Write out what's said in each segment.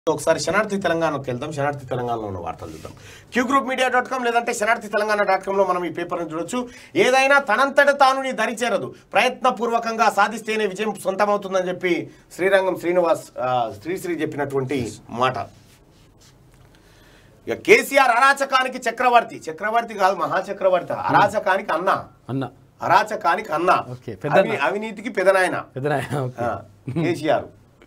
ఒకసారి శనార్థి తెలంగాణకు వెళ్దాం శనార్థి తెలంగాణలో ఉన్న వార్తలు చూద్దాం Q group media dot com లేదంటే శనార్థి తెలంగాణ డాట్ కామ్లో మనం ఈ పేపర్ని చూడొచ్చు ఏదైనా తనంతట తాను నీ దరి చేరదు ప్రయత్నపూర్వకంగా సాధిస్తేనే విజయం సొంతమవుతుందని చెప్పి శ్రీరంగం శ్రీనివాస్ ఆ, శ్రీశ్రీ చెప్పినటువంటి మాట ఇక కేసీఆర్ అరాచకానికి చక్రవర్తి చక్రవర్తి కాదు మహాచక్రవర్తి అరాచకానికి అన్న అన్న అరాచకానికి అన్న ఓకే, పెద్దన్న. అవి- అవినీతికి పెదనాయన పెద్దనాయన ఓకే ఆ, కేసీఆర్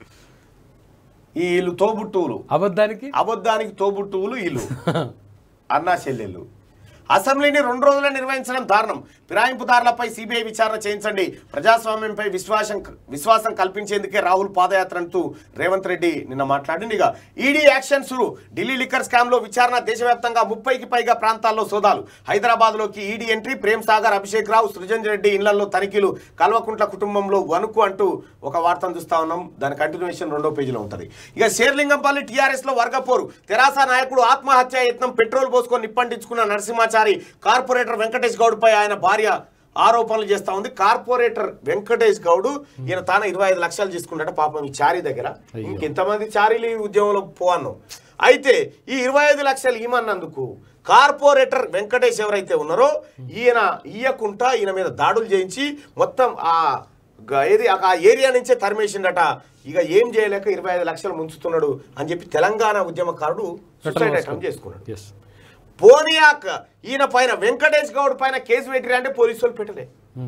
ఈ వీళ్ళు తోబుట్టువులు అబద్ధానికి అబద్ధానికి తోబుట్టువులు వీళ్ళు అన్నా చెల్లెళ్ళు అసెంబ్లీని రెండు రోజులు నిర్వహించడం దారుణం ఫిరాయింపుదారులపై సిబిఐ విచారణ చేయించండి ప్రజాస్వామ్యంపై విశ్వాసం విశ్వాసం కల్పించేందుకే రాహుల్ పాదయాత్ర అంటూ రేవంత్ రెడ్డి నిన్న మాట్లాడింది ఇక ఈడీ యాక్షన్ సురు ఢిల్లీ లిక్కర్ స్కామ్ లో విచారణ దేశవ్యాప్తంగా ముప్పైకి పైగా ప్రాంతాల్లో సోదాలు హైదరాబాద్ లోకి ఈడీ ఎంట్రీ ప్రేమ్ సాగర్ అభిషేక్ రావు సృజన్ రెడ్డి ఇళ్లలో తనిఖీలు కల్వకుంట్ల కుటుంబంలో వణుకు అంటూ ఒక వార్తను చూస్తా ఉన్నాం దాని కంటిన్యూషన్ రెండో పేజీలో ఉంటుంది ఇక శేర్లింగంపల్లి టీఆర్ఎస్ లో వర్గపోరు తెరాస నాయకుడు ఆత్మహత్య యత్నం పెట్రోల్ పోసుకొని నిప్పంటించుకున్న నరసింహాచారి కార్పొరేటర్ వెంకటేష్ గౌడ్ పై ఆయన భార్య ఆరోపణలు చేస్తా ఉంది కార్పొరేటర్ వెంకటేష్ గౌడ్ ఈయన తాన ఇరవై ఐదు లక్షలు తీసుకుంటాట పాపం ఈ చారీ దగ్గర అయ్యో. ఇంకెంతమంది చారీలు ఈ ఉద్యమంలో పోవన్ను అయితే ఈ ఇరవై ఐదు లక్షలు ఇమ్మన్నందుకు కార్పొరేటర్ వెంకటేష్ ఎవరైతే ఉన్నారో ఈయన ఇయ్యకుంటా ఈయన మీద దాడులు చేయించి మొత్తం ఆ గ- ఏది ఆ ఏరియా నుంచే తరిమేసిండట ఇక ఏం చేయలేక ఇరవై ఐదు లక్షలు ముంచుతున్నాడు అని చెప్పి తెలంగాణ ఉద్యమకారుడు సూసైడ్ అటెంప్ట్ చేసుకున్నాడు ఎస్ పోనీయాక ఈయన పైన వెంకటేష్ గౌడ్ పైన కేసు పెట్టిరా అంటే పోలీసు వాళ్ళు పెట్టలే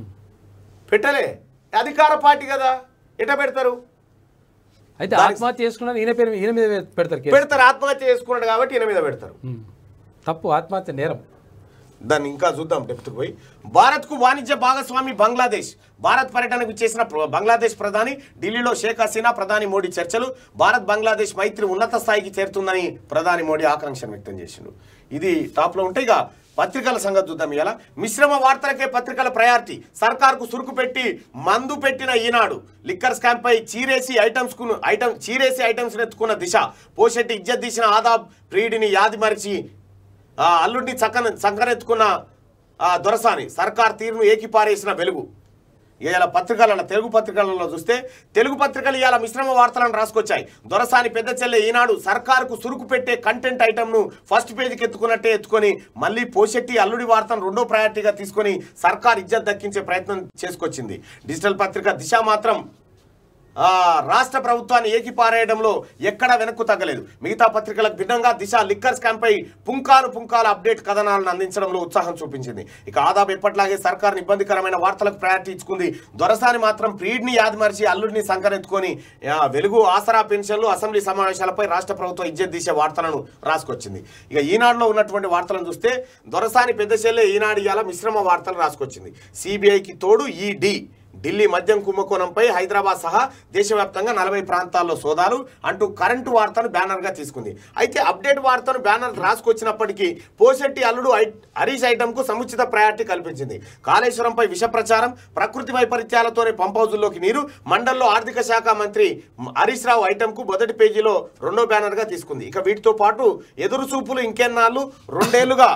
పెట్టలే అధికార పార్టీ కదా ఎట పెడతారు అయితే దానికి- ఆత్మహత్య చేసుకున్నాను ఈయన పేరు ఈయన మీద పెడతారు కేసు. పెడతారు ఆత్మహత్య చేసుకున్నాడు కాబట్టి ఈయన మీద పెడతారు ఉమ్. తప్పు ఆత్మహత్య నేరం దాన్ని ఇంకా చూద్దాం డెప్త్కి పోయి భారత్కు వాణిజ్య భాగస్వామి బంగ్లాదేశ్ భారత్ పర్యటనకు చేసిన బంగ్లాదేశ్ ప్రధాని ఢిల్లీలో షేక్ హసీనా ప్రధాని మోడీ చర్చలు భారత్ బంగ్లాదేశ్ మైత్రి ఉన్నత స్థాయికి చేరుతుందని ప్రధాని మోడీ ఆకాంక్ష వ్యక్తం చేసిండు ఇది టాప్లో ఉంటే ఇక పత్రికల సంగతి చూద్దాం ఇలా మిశ్రమ వార్తలకే పత్రికల ప్రయారిటీ సర్కార్కు సురుకు పెట్టి మందు పెట్టిన ఈనాడు లిక్కర్ స్కామ్ పై చీరేసి ఐటమ్స్ కు ఐటమ్ చీరేసి ఐటమ్స్ ఎత్తుకున్న దిశ పోషెట్టి ఇజ్జత్ తీసిన ఆదాబ్ ప్రియుడిని యాది మరిచి ఆ అల్లుడిని చక్కన చంకనెత్తుకున్న ఆ దొరసాని సర్కార్ తీరును ఏకిపారేసిన వెలుగు ఇవాళ పత్రికలలో తెలుగు పత్రికలలో చూస్తే తెలుగు పత్రికలు ఇవాళ మిశ్రమ వార్తలను రాసుకొచ్చాయి దొరసాని పెద్ద చెల్లె ఈనాడు సర్కారుకు సురుకు పెట్టే కంటెంట్ ఐటమ్ను ఫస్ట్ పేజీకి ఎత్తుకున్నట్టే ఎత్తుకొని మళ్ళీ పోషెట్టి అల్లుడి వార్తను రెండో ప్రయారిటీగా తీసుకొని సర్కార్ ఇజ్జత్ దక్కించే ప్రయత్నం చేసుకొచ్చింది డిజిటల్ పత్రిక దిశ మాత్రం ఆ, రాష్ట్ర ప్రభుత్వాన్ని ఏకిపారేయడంలో ఎక్కడా వెనక్కు తగ్గలేదు మిగతా పత్రికలకు భిన్నంగా దిశ లిక్కర్ స్కామ్ పై పుంకాను పుంకాల అప్డేట్ కథనాలను అందించడంలో ఉత్సాహం చూపించింది ఇక ఆదాబ్ ఎప్పట్లాగే సర్కార్ ఇబ్బందికరమైన వార్తలకు ప్రయారిటీ ఇచ్చుకుంది దొరసాని మాత్రం ప్రీడ్ని యాదిమరిచి అల్లుడిని సంకరెత్తుకొని ఆ, వెలుగు ఆసరా పెన్షన్లు అసెంబ్లీ సమావేశాలపై రాష్ట్ర ప్రభుత్వం ఇజ్జత్ తీసే వార్తలను రాసుకొచ్చింది ఇక ఈనాడులో ఉన్నటువంటి వార్తలను చూస్తే దొరసాని పెద్ద చెల్లె ఈనాడు ఇవాళ మిశ్రమ వార్తలు రాసుకొచ్చింది సిబిఐకి తోడు ఈడీ ఢిల్లీ మద్యం కుంభకోణంపై హైదరాబాద్ సహా దేశవ్యాప్తంగా నలభై ప్రాంతాల్లో సోదాలు అంటూ కరెంటు వార్తను బ్యానర్గా తీసుకుంది అయితే అప్డేట్ వార్తను బ్యానర్ రాసుకొచ్చినప్పటికీ పోషెట్టి అల్లుడు ఐ- హరీష్ ఐటమ్కు సముచిత ప్రయారిటీ కల్పించింది కాళేశ్వరంపై విష ప్రచారం ప్రకృతి వైపరీత్యాలతోనే పంప్ హౌజుల్లోకి నీరు మండల్లో ఆర్థిక శాఖ మంత్రి హరీష్ రావు ఐటమ్కు మొదటి పేజీలో రెండో బ్యానర్గా తీసుకుంది ఇక వీటితో పాటు ఎదురు చూపులు ఇంకెన్నాళ్ళు రెండేళ్లుగా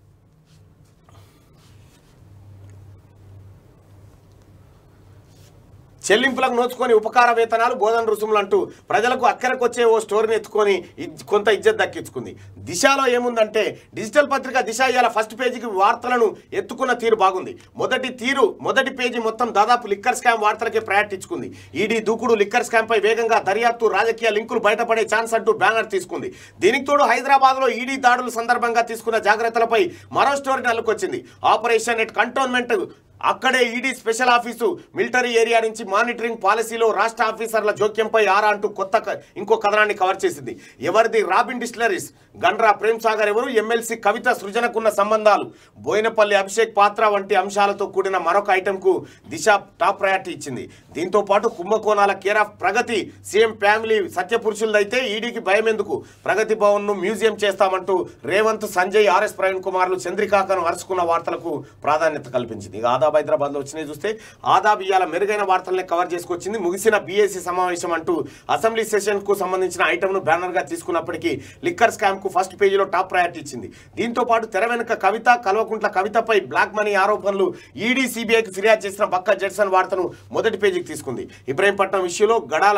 చెల్లింపులకు నోచుకొని ఉపకార వేతనాలు బోధన రుసుములు అంటూ ప్రజలకు అక్కరకొచ్చే ఓ స్టోరీని ఎత్తుకొని ఇజ్- కొంత ఇజ్జత్ దక్కించుకుంది దిశలో ఏముందంటే డిజిటల్ పత్రిక దిశ ఇవాళ ఫస్ట్ పేజీకి వార్తలను ఎత్తుకున్న తీరు బాగుంది మొదటి తీరు మొదటి పేజీ మొత్తం దాదాపు లిక్కర్ స్కామ్ వార్తలకే ప్రయారిటీ ఇచ్చుకుంది ఈడీ దూకుడు లిక్కర్ స్కామ్ పై వేగంగా దర్యాప్తు రాజకీయ లింకులు బయటపడే ఛాన్స్ అంటూ బ్యానర్ తీసుకుంది దీనికి తోడు హైదరాబాద్ లో ఈడీ దాడుల సందర్భంగా తీసుకున్న జాగ్రత్తలపై మరో స్టోరీని అల్లుకొచ్చింది ఆపరేషన్ ఎట్ కంటోన్మెంట్ అక్కడే ED special office military area నుంచి మానిటరింగ్ పాలసీలో రాష్ట్ర ఆఫీసర్ల జోక్యంపై ఆరా అంటూ కొత్త క- ఇంకో కథనాన్ని కవర్ చేసింది ఎవరిది రాబిన్ డిస్టిలరీస్ గండ్రా ప్రేమ్ సాగర్ ఎవరు ఎమ్మెల్సీ కవిత సృజనకున్న సంబంధాలు బోయినపల్లి అభిషేక్ పాత్ర వంటి అంశాలతో కూడిన మరొక ఐటెంకు దిశ టాప్ ప్రయారిటీ ఇచ్చింది దీంతో పాటు కుంభకోణాల care of Pragathi CM family సత్యపురుషులదైతే ఈడీకి భయం ఎందుకు ప్రగతి భవన్ ను మ్యూజియం చేస్తామంటూ రేవంత్ సంజయ్ ఆర్ఎస్ ప్రవీణ్ కుమార్లు చంద్రికాకను అరుచుకున్న వార్తలకు ప్రాధాన్యత కల్పించింది ఇక ఆదాబ్ హైదరాబాద్ లో వచ్చినాయి చూస్తే ఆదాబ్ ఇవాళ మెరుగైన వార్తలనే కవర్ చేసుకొచ్చింది ముగిసిన బీఏసీ సమావేశం అంటూ అసెంబ్లీ సెషన్ కు సంబంధించిన ఐటమ్ ను బ్యానర్ గా తీసుకున్నప్పటికీ లిక్కర్ స్కామ్ కు ఫస్ట్ పేజీలో టాప్ ప్రయారిటీ ఇచ్చింది దీంతో పాటు తెర వెనుక కవిత కల్వకుంట్ల కవితపై బ్లాక్ మనీ ఆరోపణలు ఈడీ సిబిఐకి ఫిర్యాదు చేసిన బక్క జడ్సన్ వార్తను మొదటి పేజీకి తీసుకుంది ఇబ్రహీంపట్నం ఇష్యూలో గడాల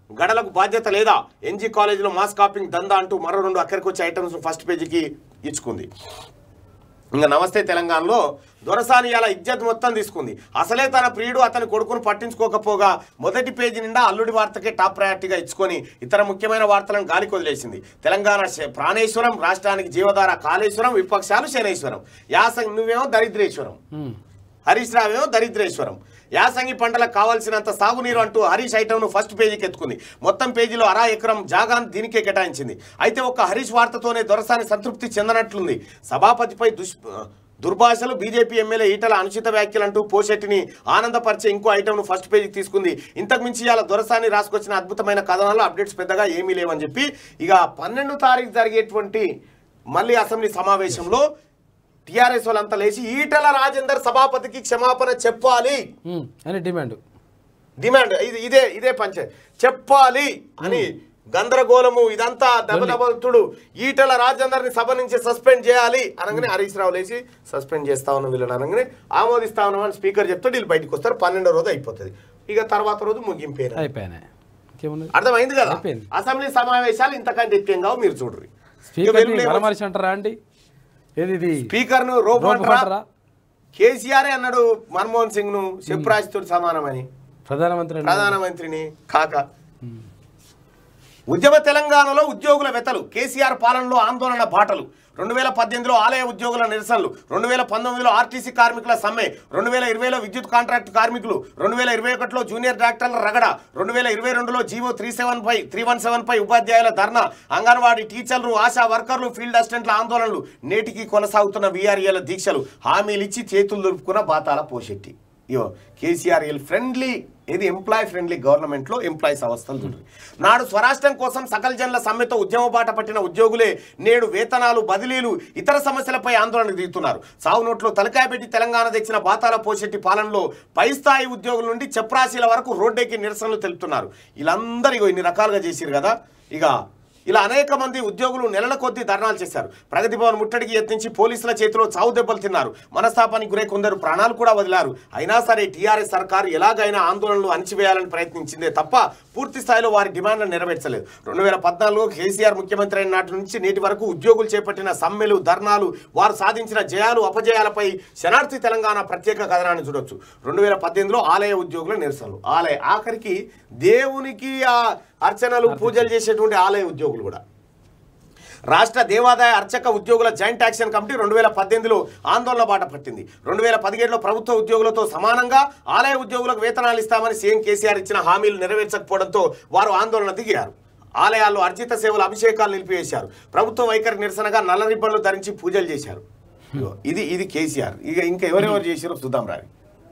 గడలకు బాధ్యత లేదా ఎన్జీ కాలేజీలో మాస్ కాపింగ్ దందా అంటూ మరో రెండు అక్కడికి వచ్చే ఐటమ్స్ ఫస్ట్ పేజీకి ఇచ్చుకుంది ఇంకా నమస్తే తెలంగాణలో దొరసాని అలా ఇజ్జత్ మొత్తం తీసుకుంది అసలే తన ప్రియుడు అతని కొడుకును పట్టించుకోకపోగా మొదటి పేజీ నిండా అల్లుడి వార్తకే టాప్ ప్రయారిటీగా ఇచ్చుకొని ఇతర ముఖ్యమైన వార్తలను గాలికి వదిలేసింది తెలంగాణ శ- ప్రాణేశ్వరం రాష్ట్రానికి జీవధార కాళేశ్వరం విపక్షాలు శనేశ్వరం యాసంగి నువ్వేమో దరిద్రేశ్వరం ఉమ్. హరీష్ రావేమో దరిద్రేశ్వరం యాసంగి పంటలకు కావాల్సినంత సాగునీరు అంటూ హరీష్ ఐటమ్ను ఫస్ట్ పేజీకి ఎత్తుకుంది మొత్తం పేజీలో అరా ఎకరం జాగాన్ దీనికే కేటాయించింది అయితే ఒక్క హరీష్ వార్తతోనే దొరసాని సంతృప్తి చెందనట్లుంది సభాపతిపై దుష్ దుర్భాషలు బీజేపీ ఎమ్మెల్యే ఈటల అనుచిత వ్యాఖ్యలంటూ పోషెట్టిని ఆనందపరిచే ఇంకో ఐటమ్ను ఫస్ట్ పేజీకి తీసుకుంది ఇంతకు మించి ఇవాళ దొరసాని రాసుకొచ్చిన అద్భుతమైన కథనాలు అప్డేట్స్ పెద్దగా ఏమీ లేవని చెప్పి ఇక పన్నెండు తారీఖు జరిగేటువంటి మళ్ళీ అసెంబ్లీ సమావేశంలో టీఆర్ఎస్ వాళ్ళంతా లేచి ఈటల రాజేందర్ సభాపతికి క్షమాపణ చెప్పాలి ఉమ్. అని డిమాండ్ డిమాండ్ ఇది ఇదే ఇదే పంచాయత్ చెప్పాలి అని గందరగోళము ఇదంతా దెబ్బదబతుడు ఈటల రాజేందర్ ని సభ నుంచి సస్పెండ్ చేయాలి అనగానే హరీష్ రావు లేచి సస్పెండ్ చేస్తా ఉన్న వీళ్ళని అనగానే ఆమోదిస్తా ఉన్నామని స్పీకర్ చెప్తే వీళ్ళు బయటకు వస్తారు పన్నెండో రోజు అయిపోతుంది ఇక తర్వాత రోజు ముగింపేరు అయిపోయినాయి ఇంకేమున్నది అర్థమైంది కదా అయిపోయింది. అసెంబ్లీ సమావేశాలు ఇంతకంటే ఎక్కువ కావు మీరు చూడరు స్పీకర్ మరమరిచి అంటారా అండి ఏది ఇది స్పీకర్ ను రోబో రోబో అంటారా? అంటారా కేసీఆర్ అన్నాడు మన్మోహన్ సింగ్ ను శివరాజ్ తోటి సమానమని ప్రధానమంత్రి అన్నారు. ప్రధానమంత్రిని కాక ఉద్యమ తెలంగాణలో ఉద్యోగుల వెతలు కేసీఆర్ పాలనలో ఆందోళన బాటలు రెండు వేల పద్దెనిమిదిలో ఆలయ ఉద్యోగుల నిరసనలు రెండు వేల పంతొమ్మిదిలో ఆర్టీసీ కార్మికుల సమ్మె రెండు వేల ఇరవైలో విద్యుత్ కాంట్రాక్ట్ కార్మికులు రెండు వేల ఇరవై ఒకటిలో జూనియర్ డాక్టర్ల రగడ రెండు వేల ఇరవై రెండులో జీవో త్రీ సెవెన్ పై త్రీ వన్ సెవెన్ పై ఉపాధ్యాయుల ధర్నా అంగన్వాడీ టీచర్లు ఆశా వర్కర్లు ఫీల్డ్ అసిస్టెంట్ల ఆందోళనలు నేటికి కొనసాగుతున్న వీఆర్ఏల దీక్షలు హామీలు ఇచ్చి చేతులు దులుపుకున్న బాతాల పోషెట్టి ఇయో కేసీఆర్ ఎల్ ఫ్రెండ్లీ ఇది ఎంప్లాయ్ ఫ్రెండ్లీ గవర్నమెంట్లో ఎంప్లాయీస్ అవస్థలు చూడండి నాడు స్వరాష్ట్రం కోసం సకల జనుల సమ్మెతో ఉద్యమ బాట పట్టిన ఉద్యోగులే నేడు వేతనాలు బదిలీలు ఇతర సమస్యలపై ఆందోళనకు దిగుతున్నారు సాగు నోట్లో తలకాయ పెట్టి తెలంగాణ తెచ్చిన బాతాల పోషెట్టి పాలనలో పై స్థాయి ఉద్యోగుల నుండి చెప్రాసీల వరకు రోడ్డెక్కి నిరసనలు తెలుపుతున్నారు వీళ్ళందరూ ఇగో ఇన్ని రకాలుగా చేసిరు కదా ఇక ఇలా అనేక మంది ఉద్యోగులు నెలల కొద్దీ ధర్నాలు చేశారు ప్రగతి భవన్ ముట్టడికి యత్నించి పోలీసుల చేతిలో చావు దెబ్బలు తిన్నారు మనస్తాపానికి గురై కొందరు ప్రాణాలు కూడా వదిలారు అయినా సరే టీఆర్ఎస్ సర్కారు ఎలాగైనా ఆందోళనలు అణిచివేయాలని ప్రయత్నించిందే తప్ప పూర్తి స్థాయిలో వారి డిమాండ్లను నెరవేర్చలేదు రెండు వేల పద్నాలుగు కేసీఆర్ ముఖ్యమంత్రి అయిన నాటి నుంచి నేటి వరకు ఉద్యోగులు చేపట్టిన సమ్మెలు ధర్నాలు వారు సాధించిన జయాలు అపజయాలపై శనార్థి తెలంగాణ ప్రత్యేక కథనాన్ని చూడొచ్చు రెండు వేల పద్దెనిమిదిలో ఆలయ ఉద్యోగుల నిరసనలు ఆలయ ఆఖరికి దేవునికి ఆ అర్చనలు పూజలు చేసేటువంటి ఆలయ ఉద్యోగులు కూడా రాష్ట్ర దేవాదాయ అర్చక ఉద్యోగుల జాయింట్ యాక్షన్ కమిటీ రెండు వేల పద్దెనిమిదిలో ఆందోళన బాట పట్టింది రెండు వేల పదిహేడులో ప్రభుత్వ ఉద్యోగులతో సమానంగా ఆలయ ఉద్యోగులకు వేతనాలు ఇస్తామని సీఎం కేసీఆర్ ఇచ్చిన హామీలు నెరవేర్చకపోవడంతో వారు ఆందోళన దిగారు ఆలయాల్లో అర్జిత సేవల అభిషేకాలు నిలిపివేశారు ప్రభుత్వ వైఖరి నిరసనగా నల్ల రిబ్బన్లు ధరించి పూజలు చేశారు ఇగో, ఇది ఇది కేసీఆర్ ఇక ఇంకా ఎవరెవరు చేశారో చూద్దాం రాని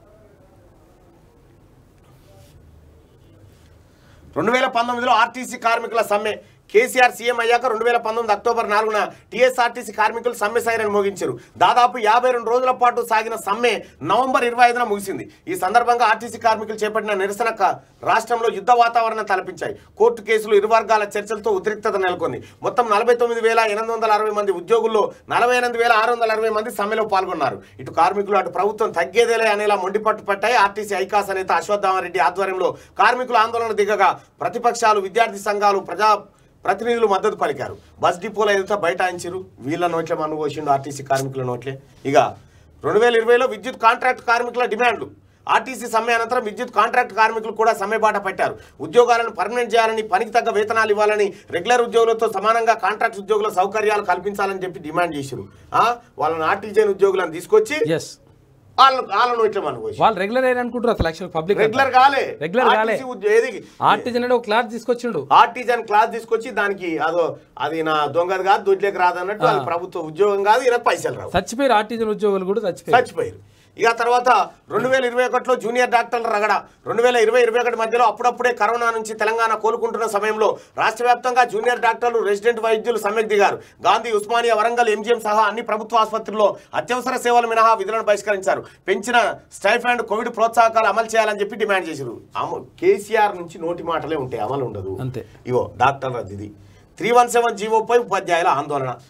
రెండు వేల పంతొమ్మిదిలో ఆర్టీసీ కార్మికుల సమ్మె కేసీఆర్ సీఎం అయ్యాక రెండు వేల పంతొమ్మిది అక్టోబర్ నాలుగున టీఎస్ఆర్టీసీ కార్మికులు సమ్మె సైరన్ మోగించారు దాదాపు యాభై రెండు రోజుల పాటు సాగిన సమ్మె నవంబర్ ఇరవై ఐదున ముగిసింది ఈ సందర్భంగా ఆర్టీసీ కార్మికులు చేపట్టిన నిరసన క- రాష్ట్రంలో యుద్ధ వాతావరణం తలపించాయి కోర్టు కేసులు ఇరు వర్గాల చర్చలతో ఉద్రిక్తత నెలకొంది మొత్తం నలభై తొమ్మిది వేల ఎనిమిది వందల అరవై మంది ఉద్యోగుల్లో నలభై ఎనిమిది వేల ఆరు వందల అరవై మంది సమ్మెలో పాల్గొన్నారు ఇటు కార్మికులు అటు ప్రభుత్వం తగ్గేదేలే అనేలా మొండిపట్టు పట్టాయి ఆర్టీసీ ఐకాస నేత అశ్వత్థామరెడ్డి ఆధ్వర్యంలో కార్మికుల ఆందోళన దిగగా ప్రతిపక్షాలు విద్యార్థి సంఘాలు ప్రజా ప్రతినిధులు మద్దతు పలికారు బస్ డిపోల ఎదుట బైఠాయించారు వీళ్ళ నోట్లే మన్ను పోసిండు ఆర్టీసీ కార్మికుల నోట్లే ఇక రెండు వేల ఇరవైలో విద్యుత్ కాంట్రాక్ట్ కార్మికుల డిమాండ్లు ఆర్టీసీ సమ్మె అనంతరం విద్యుత్ కాంట్రాక్ట్ కార్మికులు కూడా సమ్మె బాట పట్టారు ఉద్యోగాలను పర్మనెంట్ చేయాలని పనికి తగ్గ వేతనాలు ఇవ్వాలని రెగ్యులర్ ఉద్యోగులతో సమానంగా కాంట్రాక్ట్ ఉద్యోగుల సౌకర్యాలు కల్పించాలని చెప్పి డిమాండ్ చేశారు ఆ, వాళ్ళని ఆర్టీజన్ ఉద్యోగులను తీసుకొచ్చి ఎస్ వాళ్ళ వాళ్ళ నోట్లే మన్ను పోసి వాళ్ళు రెగ్యులర్ అయిన అనుకుంటారు అసలు యాక్చువల్ పబ్లిక్ రెగ్యులర్ కాలే రెగ్యులర్ కాలే RTC ఉద్యో- ఏది ఆర్టిజన్ అంటే ఒక క్లాత్ తీసుకొచ్చిండు ఆర్టిజన్ క్లాస్ తీసుకొచ్చి దానికి అదో అది నా దొంగది కాదు దొడ్లేకి రాదు అన్నట్టు అది ప్రభుత్వ ఉద్యోగం కాదు ఈయనకు పైసలు రావు చచ్చిపోయారు ఆర్టిజన్ ఉద్యోగులు కూడా చచ్చిపోయారు చచ్చిపోయారు ఇక తర్వాత రెండు వేల ఇరవై ఒకటిలో జూనియర్ డాక్టర్ల రగడ రెండు వేల ఇరవై ఇరవై ఒకటి మధ్యలో అప్పుడప్పుడే కరోనా నుంచి తెలంగాణ కోలుకుంటున్న సమయంలో రాష్ట్ర వ్యాప్తంగా జూనియర్ డాక్టర్లు రెసిడెంట్ వైద్యులు సమ్మెకు దిగారు గాంధీ ఉస్మానియా వరంగల్ ఎంజిఎం సహా అన్ని ప్రభుత్వ ఆసుపత్రుల్లో అత్యవసర సేవలు మినహా విధులను బహిష్కరించారు పెంచిన స్టైఫండ్ కోవిడ్ ప్రోత్సాహకాలు అమలు చేయాలని చెప్పి డిమాండ్ చేశారు అమ కేసీఆర్ నుంచి నోటి మాటలే ఉంటాయి అమలు ఉండదు అంతే ఇగో డాక్టర్ ఇది త్రీ వన్ సెవెన్ జీవోపై ఉపాధ్యాయుల ఆందోళన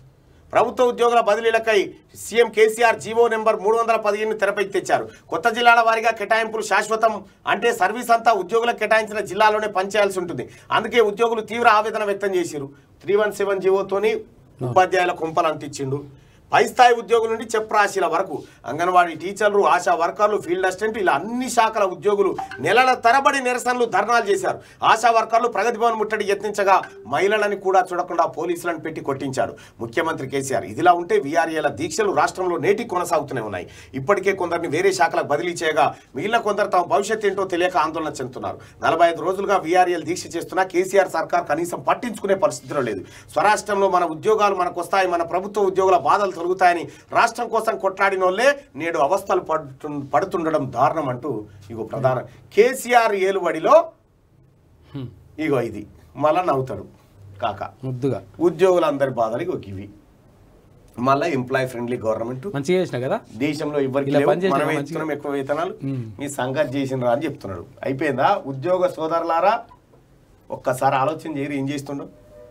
ప్రభుత్వ ఉద్యోగుల బదిలీలకై సీఎం కేసీఆర్ జీవో నెంబర్ మూడు వందల పదిహేను తెరపైకి తెచ్చారు కొత్త జిల్లాల వారీగా కేటాయింపులు శాశ్వతం అంటే సర్వీస్ అంతా ఉద్యోగులకు కేటాయించిన జిల్లాలోనే పనిచేయాల్సి ఉంటుంది అందుకే ఉద్యోగులు తీవ్ర ఆవేదన వ్యక్తం చేశారు త్రీ వన్ సెవెన్ జీవోతోని ఉపాధ్యాయుల కుంపలు అంటించిండు పై స్థాయి ఉద్యోగుల నుండి చెప్రాశీల వరకు అంగన్వాడీ టీచర్లు ఆశా వర్కర్లు ఫీల్డ్ అసిస్టెంట్ ఇలా అన్ని శాఖల ఉద్యోగులు నెలల తరబడి నిరసనలు ధర్నాలు చేశారు ఆశా వర్కర్లు ప్రగతి భవన్ ముట్టడి యత్నించగా మహిళలని కూడా చూడకుండా పోలీసులను పెట్టి కొట్టించాడు ముఖ్యమంత్రి కేసీఆర్ ఇదిలా ఉంటే వీఆర్ఏల దీక్షలు రాష్ట్రంలో నేటికి కొనసాగుతూనే ఉన్నాయి ఇప్పటికే కొందరిని వేరే శాఖలకు బదిలీ చేయగా మిగిలిన కొందరు తమ భవిష్యత్తు ఏంటో తెలియక ఆందోళన చెందుతున్నారు నలభై ఐదు రోజులుగా వీఆర్ఏలు దీక్ష చేస్తున్నా కేసీఆర్ సర్కార్ కనీసం పట్టించుకునే పరిస్థితిలో లేదు స్వరాష్ట్రంలో మన ఉద్యోగాలు మనకు వస్తాయి మన ప్రభుత్వ ఉద్యోగుల బాధలు తొలుగుతాయని రాష్ట్రం కోసం కొట్లాడిన వాళ్ళే నేడు అవస్థలు పడుతు పడుతుండడం దారుణం అంటూ ఇగో ప్రధాన కేసీఆర్ ఏలుబడిలో ఇగో ఇది మళ్ళా నవ్వుతాడు కాక ముద్దుగా ఉద్యోగులందరి బాధలు ఇగో ఇవి మళ్ళా ఎంప్లాయ్ ఫ్రెండ్లీ గవర్నమెంట్ మంచిగా చేసిన కదా దేశంలో ఎవరికి ఇలా లేవు పని చేసిన మనమే మంచిగా. ఇస్తున్నాం ఎక్కువ వేతనాలు మ్మ్. మీ సంగతి చేసినరా అని చెప్తున్నాడు అయిపోయిందా ఉద్యోగ సోదరులారా ఒక్కసారి ఆలోచన చేయరు ఏం చేస్తుండో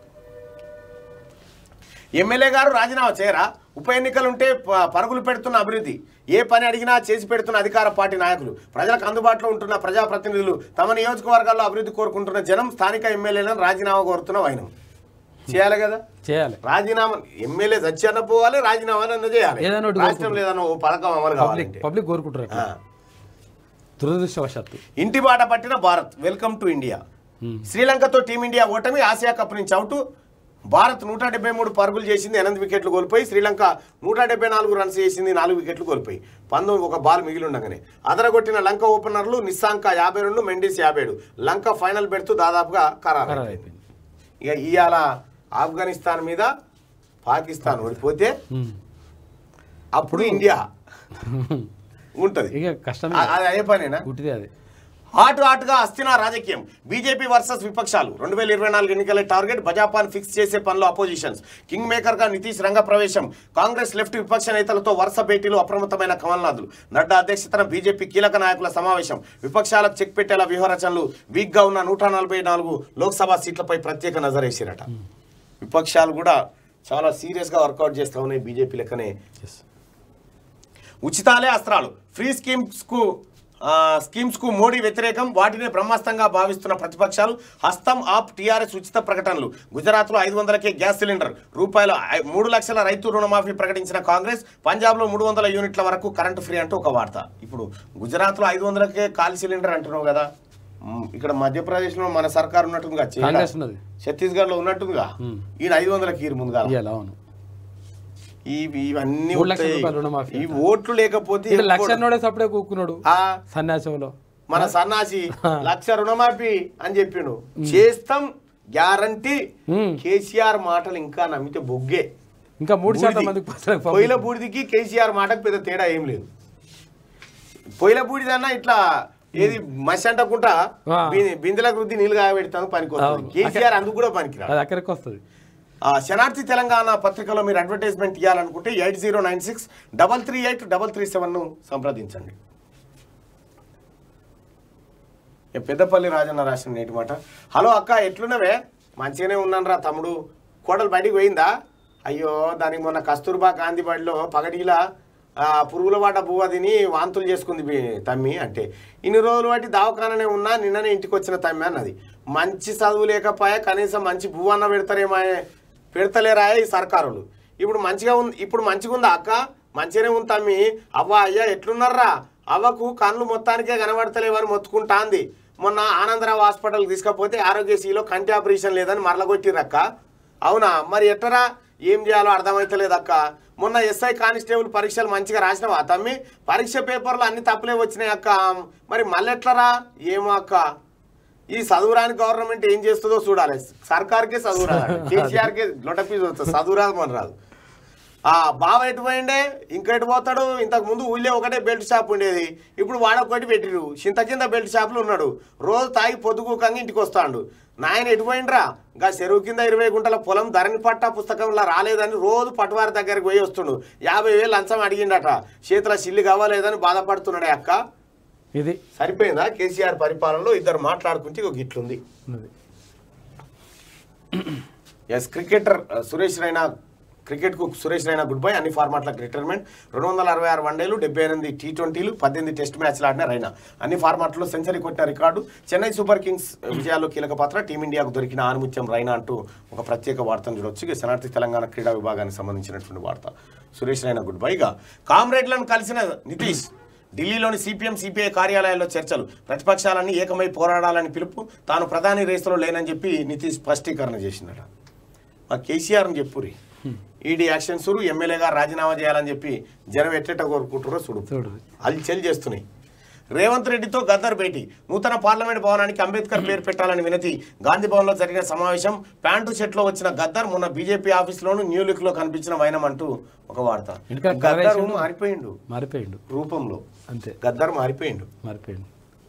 ఎమ్మెల్యే గారు రాజీనామా చేయరా ఉప ఎన్నికలుంటే ప- పరుగులు పెడుతున్న అభివృద్ధి ఏ పని అడిగినా చేసి పెడుతున్న అధికార పార్టీ నాయకులు ప్రజలకు అందుబాటులో ఉంటున్న ప్రజాప్రతినిధులు తమ నియోజకవర్గాల్లో అభివృద్ధి కోరుకుంటున్న జనం స్థానిక ఎమ్మెల్యేలను రాజీనామా కోరుతున్న వైనం చేయాలి కదా చేయాలి రాజీనామా ఎమ్మెల్యే చచ్చి పోవాలి రాజీనామా అన్న చేయాలి ఏదైనా ఒకటి రాష్ట్రం లేదన్న ఓ పథకం అమలు పబ్లిక్ కావాలంటే పబ్లిక్ కోరుకుంటారు అట్లా. ఆ. దురదృష్టవశాత్తు ఇంటి బాట పట్టిన Bharat welcome to India Hmm. శ్రీలంకతో టీమిండియా ఓటమి ఆసియా కప్ నుంచి అవుట్ భారత్ నూట డెబ్బై మూడు పరుగులు చేసింది ఎనిమిది వికెట్లు కోల్పోయి శ్రీలంక నూట డెబ్బై నాలుగు రన్స్ చేసింది నాలుగు వికెట్లు కోల్పోయి పంతొమ్మిది ఒక బాల్ మిగిలి ఉండగానే అదరగొట్టిన లంక ఓపెనర్లు నిస్సాంక యాభై రెండు మెండిస్ యాభై ఏడు లంక ఫైనల్ పెడుతూ దాదాపుగా ఖరారు ఖరారు అయిపోయింది. అయిపోయింది ఇక ఇవాళ ఆఫ్ఘనిస్తాన్ మీద పాకిస్తాన్ ఓడిపోతే ఉమ్. అప్పుడు ఇండియా ఉంటది ఇక కష్టమే ఆ- అది అయ్యే పనేనా గుట్టిదే అది హాటు హాటుగా అస్థిన రాజకీయం బీజేపీ వర్సెస్ విపక్షాలు రెండు వేల ఇరవై నాలుగు ఎన్నికల టార్గెట్ బజాపాన్ ఫిక్స్ చేసే పనిలో అపోజిషన్స్ కింగ్ మేకర్ గా నితీష్ రంగ ప్రవేశం కాంగ్రెస్ లెఫ్ట్ విపక్ష నేతలతో వరుస భేటీలు అప్రమత్తమైన కమల్నాథులు నడ్డా అధ్యక్షతన బీజేపీ కీలక నాయకుల సమావేశం విపక్షాలకు చెక్ పెట్టేలా వ్యూహరచనలు వీక్ గా ఉన్న నూట నలభై నాలుగు లోక్సభ సీట్లపై ప్రత్యేక నజరేసిరట విపక్షాలు కూడా చాలా సీరియస్ గా వర్కౌట్ చేస్తా ఉన్నాయి బీజేపీ లెక్కనే ఎస్ ఉచితాలే అస్త్రాలు ఫ్రీ స్కీమ్స్ కు ఆ, స్కీమ్స్ కు మోడీ వ్యతిరేకం వాటిని బ్రహ్మాస్తంగా భావిస్తున్న ప్రతిపక్షాలు హస్తం ఆప్ టీఆర్ఎస్ ఉచిత ప్రకటనలు గుజరాత్ లో ఐదు వందలకే గ్యాస్ సిలిండర్ రూపాయల ఐ- మూడు లక్షల రైతు రుణమాఫీ ప్రకటించిన కాంగ్రెస్ పంజాబ్ లో మూడు వందల యూనిట్ల వరకు కరెంటు ఫ్రీ అంటూ ఒక వార్త ఇప్పుడు గుజరాత్ లో ఐదు వందలకే ఖాళీ సిలిండర్ అంటున్నావు కదా మ్, ఇక్కడ మధ్యప్రదేశ్ లో మన సర్కార్ ఉన్నట్టుందిగా చే- కాంగ్రెస్ ఉన్నది ఛత్తీస్గఢ్ లో ఉన్నట్టుందిగా మ్. ఈయన ఐదు వందలకి ఈరు ముందుగా ఇయ్యాలి అవును ఇవి ఇవన్నీ మూడు లక్షల ఉంటాయి. రూపాయల రుణమాఫీ ఈ ఓట్లు లేకపోతే ఇక్కడ లక్ష ఎప్పుడు- నోడే సప్పుడే కూకున్నాడు ఆ, సన్యాసంలో మన సన్నాసి లక్ష రుణమాఫీ అని చెప్పిండు చేస్తాం గ్యారంటీ మ్మ్. కేసీఆర్ మాటలు ఇంకా నమ్మితే బొగ్గే ఇంకా మూడు శాతం బూడిది. మందికి పసలకు పంపు. పొయ్యిల బూడిదికి కేసీఆర్ మాటకు పెద్ద తేడా ఏం లేదు పొయ్యిల బూడిదన్నా ఇట్లా ఏది మసి అంటకుంటా ఆ. బి- బిందెలకు రుద్ది నీళ్ళు కాగబెడతాను పనికొస్తుంది అవును. కేసీఆర్ అందుకు కూడా పనికిరా అది అక్కడికి వస్తుంది ఆ, శనార్థి తెలంగాణ పత్రికలో మీరు అడ్వర్టైజ్మెంట్ ఇవ్వాలనుకుంటే eight zero nine six double three eight double three సెవెన్ను సంప్రదించండి ఏ పెద్దపల్లి రాజన్న రాసిన నేటి మాట హలో అక్క ఎట్లున్నవే మంచిగానే ఉన్నాను రా తమ్ముడు కోడలు బయటికి పోయిందా అయ్యో దానికి మొన్న కస్తూర్బా గాంధీ బడిలో పగటిలా ఆ, పురుగుల వాట బువ్వ తిని వాంతులు చేసుకుంది బి- తమ్మి అంటే ఇన్ని రోజులు బట్టి దవాఖాననే ఉన్నా నిన్ననే ఇంటికి వచ్చిన తమ్మి అన్నది మంచి చదువు లేకపోయా కనీసం మంచి బువ్వ అన్న పెడతారేమో పెడతలేరా ఈ సర్కారులు ఇప్పుడు మంచిగా ఉంది ఇప్పుడు మంచిగా ఉందా అక్క మంచిగానే ఉంది తమ్మి అవ్వ అయ్యా ఎట్లున్నారా అవ్వకు కళ్ళు మొత్తానికే కనబడతలేవని మొత్తుకుంటాంది మొన్న ఆనందరావు హాస్పిటల్కి తీసుకపోతే ఆరోగ్యశ్రీలో కంటి ఆపరేషన్ లేదని మరలగొట్టిరక్క అవునా మరి ఎట్టరా ఏం చేయాలో అర్థమైతలేదు అక్క మొన్న ఎస్ఐ కానిస్టేబుల్ పరీక్షలు మంచిగా రాసినావా తమ్మి పరీక్ష పేపర్లు అన్ని తప్పులే వచ్చినాయి అక్క మరి మళ్ళెట్లరా ఏమో అక్క ఈ చదువురాని గవర్నమెంట్ ఏం చేస్తుందో చూడాలి సర్కార్కే చదువు రాదు కేసీఆర్కే లొటపీస్ వస్తుంది చదువు రాదు మన రాదు ఆ బావ ఎటు పోయిండే ఇంకా ఎటు పోతాడు ఇంతకు ముందు ఊళ్ళో ఒకటే బెల్ట్ షాప్ ఉండేది ఇప్పుడు వాడొకటి పెట్టిరు చింత కింద బెల్ట్ షాపులు ఉన్నాడు రోజు తాగి పొద్దుగుకంగా ఇంటికి వస్తాడు నాయన ఎటు పోయిండ్రా ఇంకా చెరువు కింద ఇరవై గుంటల పొలం ధరణి పట్ట పుస్తకంలో రాలేదని రోజు పట్టువారి దగ్గరికి పోయి వస్తుండు యాభై వేలు లంచం అడిగిండట చేతుల సిల్లు కావాలేదని బాధపడుతున్నాడే అక్క ఇది సరిపోయిందా కేసీఆర్ పరిపాలనలో ఇద్దరు మాట్లాడుకుంటే ఒక గిట్లుంది ఉన్నది ఎస్ క్రికెటర్ ఆ, సురేష్ రైనా క్రికెట్కు సురేష్ రైనా గుడ్ బై అన్ని ఫార్మాట్లకు రిటైర్మెంట్ రెండు వందల అరవై ఆరు వన్డేలు డెబ్బై ఎనిమిది టీ ట్వంటీలు పద్దెనిమిది టెస్ట్ మ్యాచ్లు ఆడిన రైనా అన్ని ఫార్మాట్లో సెంచరీ కొట్టిన రికార్డు చెన్నై సూపర్ కింగ్స్ విజయాల్లో కీలక పాత్ర టీమిండియాకు దొరికిన ఆనుముత్యం రైనా అంటూ ఒక ప్రత్యేక వార్తను చూడొచ్చు ఇక శనార్థి తెలంగాణ క్రీడా విభాగానికి సంబంధించినటువంటి వార్త సురేష్ రైనా గుడ్ బై ఇక కామ్రేడ్లను కలిసిన నితీష్ ఢిల్లీలోని సిపిఎం సిపిఐ కార్యాలయాల్లో చర్చలు ప్రతిపక్షాలన్నీ ఏకమై పోరాడాలని పిలుపు తాను ప్రధాని రేసులో లేనని చెప్పి నితీష్ స్పష్టీకరణ చేసిందట మా కేసీఆర్ని చెప్పురి ఈడీ యాక్షన్ సురు ఎమ్మెల్యేగా రాజీనామా చేయాలని చెప్పి జనం ఎట్టెట్ట కోరుకుంటారో చూడు చూడు. అల్చెల్ చేస్తున్నాయి రేవంత్ రెడ్డితో గద్దర్ భేటీ నూతన పార్లమెంట్ భవనానికి అంబేద్కర్ పేరు పెట్టాలని వినతి గాంధీ భవన్లో జరిగిన సమావేశం ప్యాంటు షర్ట్లో వచ్చిన గద్దర్ మొన్న బీజేపీ ఆఫీస్లోను న్యూ లుక్ లో కనిపించిన వైనం అంటూ ఒక వార్త ఎందుకంటే గద్దర్ కలరేషన్లు- మారిపోయిండు మారిపోయిండు రూపంలో అంతే గద్దర్ మారిపోయిండు మారిపోయిండు